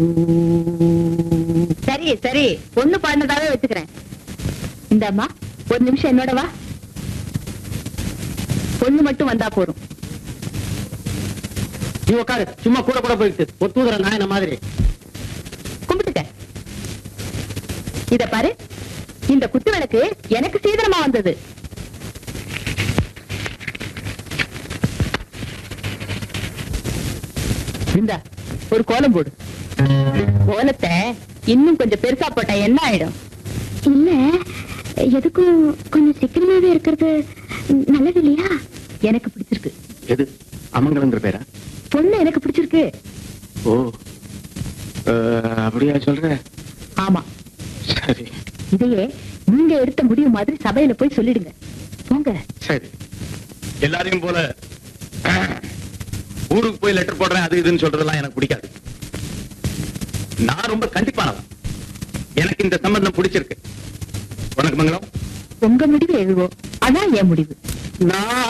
சரி சரி பொண்ணு பாடினதாவே வச்சுக்கிறேன் இந்தாம்மா ஒரு நிமிஷம் என்னோட வா பொண்ணு மட்டும் வந்தா போதும் நீ உட்காரு சும்மா கூட கூட போயிட்டு ஒத்துதுற நாயன மாதிரி கும்பிட்டுக்க இத பாரு இந்த குத்து விளக்கு எனக்கு சீதனமா வந்தது இந்த ஒரு கோலம் போடு கோலத்தை இன்னும் கொஞ்சம் பெருசா போட்டா என்ன ஆயிடும் இல்ல எதுக்கும் கொஞ்சம் சீக்கிரமாவே இருக்கிறது நல்லது இல்லையா எனக்கு பிடிச்சிருக்கு எது அமங்கலங்கிற பேரா பொண்ணு எனக்கு பிடிச்சிருக்கு ஓ அஹ், அப்படியா சொல்ற ஆமா சரி இதையே நீங்க எடுத்த முடிவு மாதிரி சபையில போய் சொல்லிடுங்க போங்க சரி எல்லாரையும் போல அஹ், ஊருக்கு போய் லெட்டர் போடுறேன் அது இதுன்னு சொல்றதெல்லாம் எனக்கு பிடிக்காது நான் ரொம்ப கண்டிப்பானவன் எனக்கு இந்த சம்பந்தம் பிடிச்சிருக்கு உனக்கு மங்களம் உங்க முடிவு எழுதுவோம் அதான் என் முடிவு நான்